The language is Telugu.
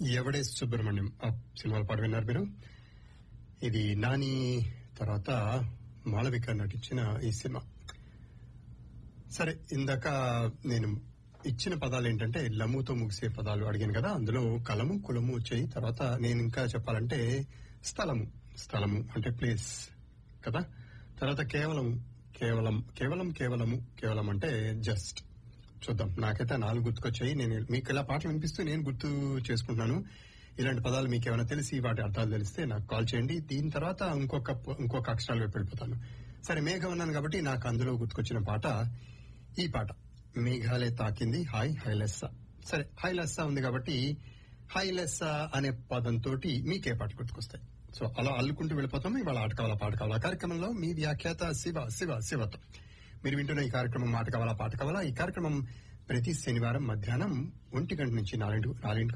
ఎవడే సుబ్రహ్మణ్యం ఆ సినిమాల పాట విన్నారు మీరు ఇది నాని తర్వాత మాళవిక నటించిన ఈ సినిమా సరే ఇందాక నేను ఇచ్చిన పదాలు ఏంటంటే లముతో ముగిసే పదాలు అడిగాను కదా అందులో కలము కులము వచ్చాయి తర్వాత నేను ఇంకా చెప్పాలంటే స్థలము స్థలము అంటే ప్లేస్ కదా తర్వాత కేవలం కేవలం కేవలం కేవలము కేవలం అంటే జస్ట్ చూద్దాం నాకైతే నాలుగు గుర్తుకొచ్చాయి నేను మీకు ఇలా పాటలు వినిపిస్తూ నేను గుర్తు చేసుకుంటున్నాను ఇలాంటి పదాలు మీకు ఏమైనా తెలిసి వాటి అర్థాలు తెలిస్తే నాకు కాల్ చేయండి దీని తర్వాత ఇంకొక ఇంకొక అక్షరాలు వైపు వెళ్ళిపోతాను సరే మేఘం అన్నాను కాబట్టి నాకు అందులో గుర్తుకొచ్చిన పాట ఈ పాట మేఘాలే తాకింది హాయ్ హైలెస్స సరే హైలెస్స ఉంది కాబట్టి హైలెస్స అనే పదంతో మీకే పాట గుర్తుకొస్తాయి సో అలా అల్లుకుంటూ వెళ్ళిపోతాం ఇవాళ ఆట కావాలా పాట కావాలా కార్యక్రమంలో మీ వ్యాఖ్యాత శివ శివ శివతో మీరు వింటున్న ఈ కార్యక్రమం మాట కావాలా పాట కావాలా ఈ కార్యక్రమం ప్రతి శనివారం మధ్యాహ్నం ఒంటి గంట నుంచి నాలుగు నాలుగింటికి